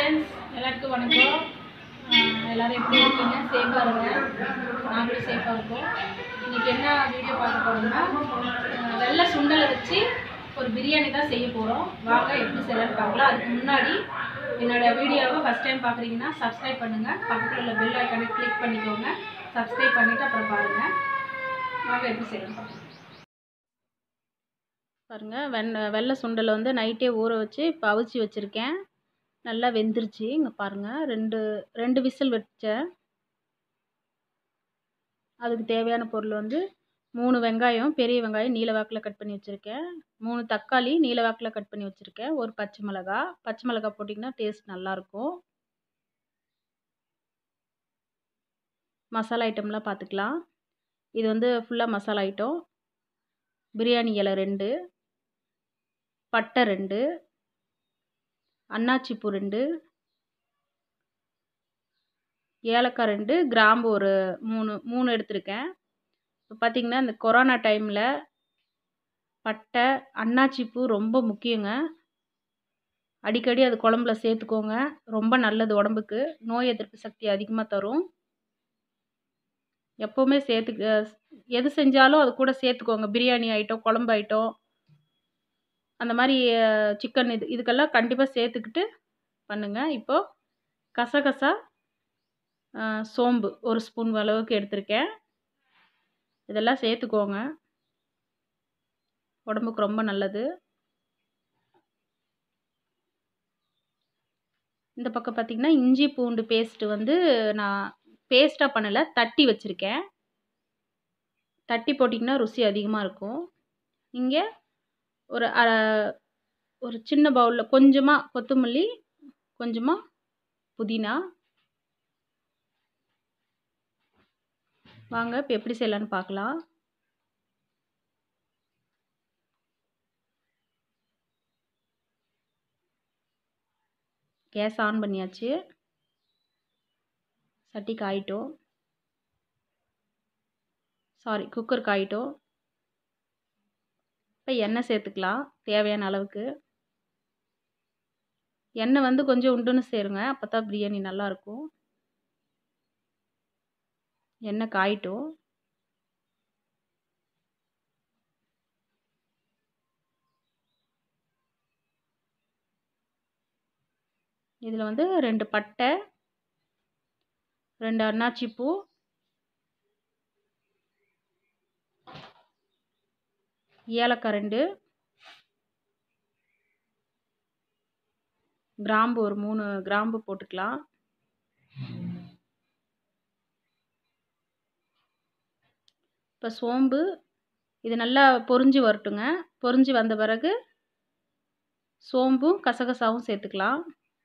Friends எல்லாருக்கும் வணக்கம் ஆஹ் எல்லாரும் எப்படி இருக்கீங்க சேஃபாக இருங்க நாங்களும் சேஃபாக இருக்கோம் இன்னைக்கு என்ன வீடியோ பார்க்க போகிறோம்னா ஆஹ் வெள்ளை சுண்டலை வச்சு ஒரு பிரியாணி தான் செய்ய போகிறோம் வாங்க எப்படி செய்யலாம்னு பார்க்கலாம் அதுக்கு முன்னாடி என்னோட வீடியோவை ஃபஸ்ட் டைம் பார்க்குறீங்கன்னா சப்ஸ்கிரைப் பண்ணுங்கள் பக்கத்தில் உள்ள பெல் ஐக்கானை கிளிக் பண்ணிக்கோங்க சப்ஸ்கிரைப் பண்ணிவிட்டு அப்புறம் பாருங்கள் வாங்க எப்படி செய்யலாம் பார்க்கலாம் பாருங்கள் வெண்ண வெள்ளை சுண்டலை வந்து நைட்டே ஊற வச்சு இப்போ அவிச்சு வச்சுருக்கேன் நல்லா வெந்துருச்சு இங்கே பாருங்கள் ரெண்டு ரெண்டு விசில் வச்சேன் அதுக்கு தேவையான பொருள் வந்து மூணு வெங்காயம் பெரிய வெங்காயம் நீல வாக்கில் கட் பண்ணி வச்சுருக்கேன் மூணு தக்காளி நீல வாக்கில் கட் பண்ணி வச்சுருக்கேன் ஒரு பச்சை மிளகா பச்சை மிளகா போட்டிங்கன்னா டேஸ்ட் நல்லாயிருக்கும் மசாலா ஐட்டம்லாம் பார்த்துக்கலாம் இது வந்து ஃபுல்லாக மசாலா ஐட்டம் பிரியாணி இலை ரெண்டு பட்டை ரெண்டு அன்னாச்சிப்பூ ரெண்டு ஏலக்காய் ரெண்டு கிராம்பு ஒரு மூணு மூணு எடுத்திருக்கேன் இப்போ பார்த்திங்கன்னா இந்த கொரோனா டைமில் பட்டை அன்னாச்சிப்பூ ரொம்ப முக்கியங்க அடிக்கடி அது குழம்புல சேர்த்துக்கோங்க ரொம்ப நல்லது உடம்புக்கு நோய் எதிர்ப்பு சக்தி அதிகமாக தரும் எப்போவுமே சேர்த்து எது செஞ்சாலும் அது கூட சேர்த்துக்கோங்க பிரியாணி ஐட்டம் குழம்பு ஐட்டம் அந்த மாதிரி சிக்கன் இது இதுக்கெல்லாம் கண்டிப்பாக சேர்த்துக்கிட்டு பண்ணுங்கள் இப்போது கசகசா சோம்பு ஒரு ஸ்பூன் அளவுக்கு எடுத்திருக்கேன் இதெல்லாம் சேர்த்துக்கோங்க உடம்புக்கு ரொம்ப நல்லது இந்த பக்கம் பார்த்திங்கன்னா இஞ்சி பூண்டு பேஸ்ட்டு வந்து நான் பேஸ்ட்டாக பண்ணலை தட்டி வச்சுருக்கேன் தட்டி போட்டிங்கன்னா ருசி அதிகமாக இருக்கும் இங்கே ஒரு ஒரு சின்ன பவுலில் கொஞ்சமாக கொத்தமல்லி கொஞ்சமாக புதினா வாங்க இப்போ எப்படி செய்யலான்னு பார்க்கலாம் கேஸ் ஆன் பண்ணியாச்சு சட்டி காயிட்டோம் சாரி குக்கர் காயிட்டோம் இப்போ எண்ணெய் சேர்த்துக்கலாம் தேவையான அளவுக்கு எண்ணெய் வந்து கொஞ்சம் உண்டுன்னு சேருங்க அப்போ தான் பிரியாணி நல்லாயிருக்கும் எண்ணெய் காயிட்டும் இதில் வந்து ரெண்டு பட்டை ரெண்டு அன்னாச்சிப்பூ ஏலக்காய் ரெண்டு கிராம்பு ஒரு மூணு கிராம்பு போட்டுக்கலாம் இப்போ சோம்பு இது நல்லா பொரிஞ்சு வரட்டுங்க பொரிஞ்சு வந்த பிறகு சோம்பும் கசகசாவும் சேர்த்துக்கலாம்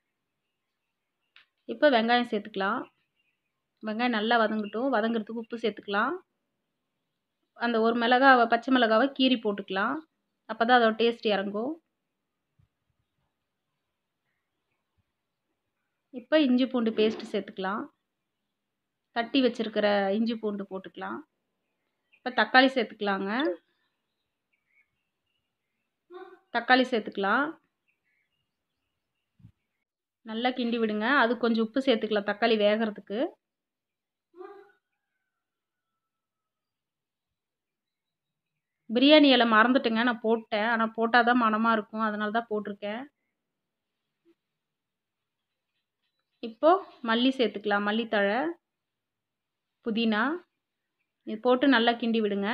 இப்போ வெங்காயம் சேர்த்துக்கலாம் வெங்காயம் நல்லா வதங்கட்டும் வதங்கிறதுக்கு உப்பு சேர்த்துக்கலாம் அந்த ஒரு மிளகாவை பச்சை மிளகாவை கீரி போட்டுக்கலாம் அப்போ தான் அதோட டேஸ்ட் இறங்கும் இப்போ இஞ்சி பூண்டு பேஸ்ட்டு சேர்த்துக்கலாம் தட்டி வச்சுருக்கிற இஞ்சி பூண்டு போட்டுக்கலாம் இப்போ தக்காளி சேர்த்துக்கலாங்க தக்காளி சேர்த்துக்கலாம் நல்லா கிண்டி விடுங்க அது கொஞ்சம் உப்பு சேர்த்துக்கலாம் தக்காளி வேகிறதுக்கு பிரியாணி இலை மறந்துட்டேங்க நான் போட்டேன் ஆனால் போட்டால் தான் மனமாக இருக்கும் அதனால தான் போட்டிருக்கேன் இப்போது மல்லி சேர்த்துக்கலாம் மல்லித்தழை புதினா இது போட்டு நல்லா கிண்டி விடுங்க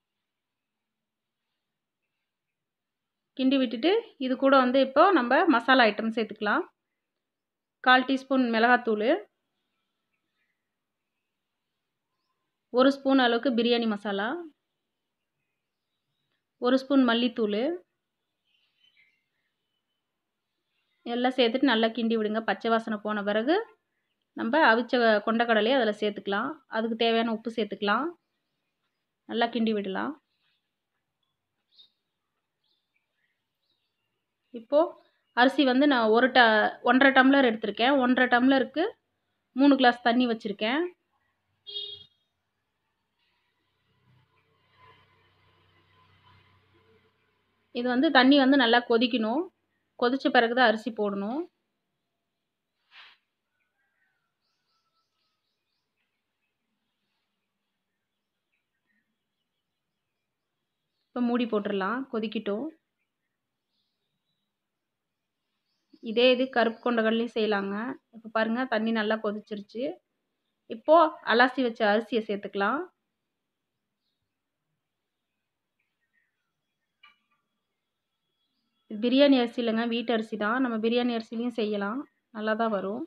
கிண்டி விட்டுட்டு இது கூட வந்து இப்போ நம்ம மசாலா ஐட்டம் சேர்த்துக்கலாம் கால் டீஸ்பூன் மிளகாத்தூள் ஒரு ஸ்பூன் அளவுக்கு பிரியாணி மசாலா ஒரு ஸ்பூன் மல்லித்தூள் எல்லாம் சேர்த்துட்டு நல்லா கிண்டி விடுங்க பச்சை வாசனை போன பிறகு நம்ம அவிச்ச கொண்டக்கடலையை அதில் சேர்த்துக்கலாம் அதுக்கு தேவையான உப்பு சேர்த்துக்கலாம் நல்லா கிண்டி விடலாம் இப்போது அரிசி வந்து நான் ஒரு ட ஒன்றரை டம்ளர் எடுத்திருக்கேன் ஒன்றரை டம்ளருக்கு மூணு கிளாஸ் தண்ணி வச்சுருக்கேன் இது வந்து தண்ணி வந்து நல்லா கொதிக்கணும் கொதித்த பிறகு தான் அரிசி போடணும் இப்போ மூடி போட்டுடலாம் கொதிக்கட்டும் இதே இது கருப்பு கொண்டக்கடலையும் செய்யலாங்க இப்போ பாருங்கள் தண்ணி நல்லா கொதிச்சிருச்சு இப்போது அலசி வச்ச அரிசியை சேர்த்துக்கலாம் இது பிரியாணி அரிசி இல்லைங்க வீட்டு அரிசி தான் நம்ம பிரியாணி அரிசிலையும் செய்யலாம் நல்லா தான் வரும்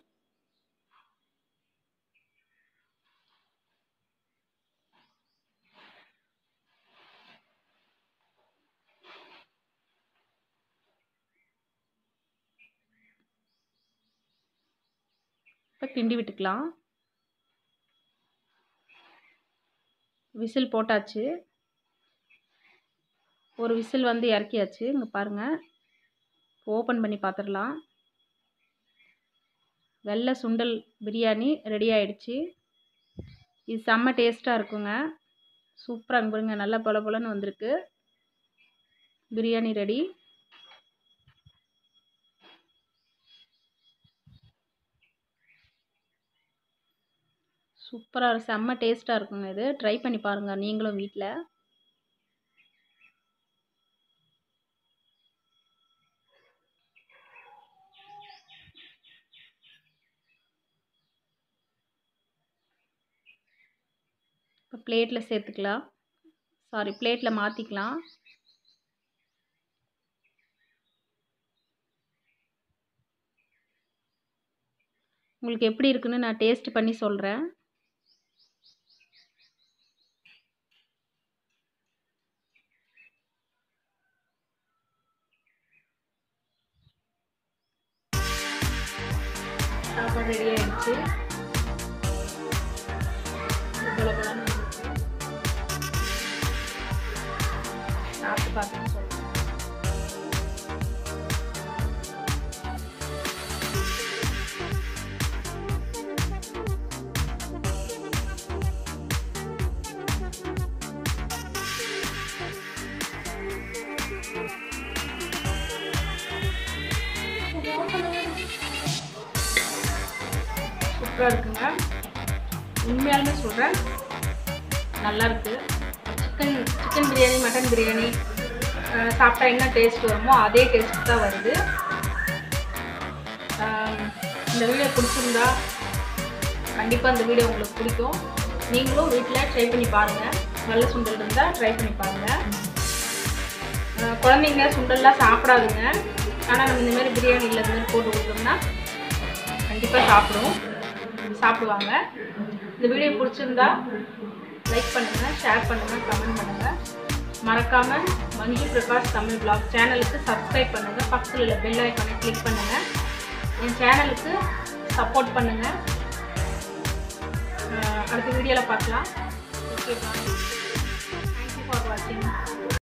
இப்போ கிண்டி விட்டுக்கலாம் விசில் போட்டாச்சு ஒரு விசில் வந்து இறக்கியாச்சு இங்கே பாருங்கள் ஓப்பன் பண்ணி பார்த்துடலாம் வெள்ளை சுண்டல் பிரியாணி ரெடி ஆயிடுச்சு இது செம்ம டேஸ்ட்டாக இருக்குங்க சூப்பராக பாருங்க நல்லா பொல பொலன்னு வந்திருக்கு பிரியாணி ரெடி சூப்பராக செம்ம டேஸ்ட்டாக இருக்குங்க இது ட்ரை பண்ணி பாருங்கள் நீங்களும் வீட்டில் இப்போ பிளேட்டில் சேர்த்துக்கலாம் சாரி பிளேட்டில் மாற்றிக்கலாம் உங்களுக்கு எப்படி இருக்குன்னு நான் டேஸ்ட் பண்ணி சொல்கிறேன் சாப்பாடு ரெடி ஆயிடுச்சு போல போலன்னு வந்துச்சு. சாப்பிட்டு பார்த்துட்டு சொல்கிறேன் சூப்பராக இருக்குங்க உண்மையாலுமே சொல்கிறேன் நல்லா இருக்கு chicken chicken biryani mutton biryani அஹ், சாப்பிட்டா என்ன டேஸ்ட் வருமோ அதே டேஸ்ட் தான் வருது ஆம், இந்த வீடியோ பிடிச்சிருந்தா கண்டிப்பாக இந்த வீடியோ உங்களுக்கு பிடிக்கும் நீங்களும் வீட்டில் ட்ரை பண்ணி பாருங்கள் நல்ல சுண்டல் இருந்தால் ட்ரை பண்ணி பாருங்கள் அஹ், குழந்தைங்க சுண்டல்லாம் சாப்பிடாதுங்க ஆனால் நம்ம இந்த மாதிரி பிரியாணியில் இந்த மாதிரி போட்டு கொடுத்தோம்னா கண்டிப்பாக சாப்பிடும் சாப்பிடுவாங்க இந்த வீடியோ பிடிச்சிருந்தா லைக் பண்ணுங்கள் ஷேர் பண்ணுங்கள் கமெண்ட் பண்ணுங்கள் மறக்காமல் மஞ்சு பிரகாஷ் தமிழ் பிளாக் சேனலுக்கு சப்ஸ்கிரைப் பண்ணுங்கள் பக்கத்தில் உள்ள பெல் ஐக்கானை கிளிக் பண்ணுங்கள் என் சேனலுக்கு சப்போர்ட் பண்ணுங்கள் அடுத்த வீடியோவில் பார்க்கலாம் ஓகே பாய் தேங்க்யூ ஃபார் வாட்சிங்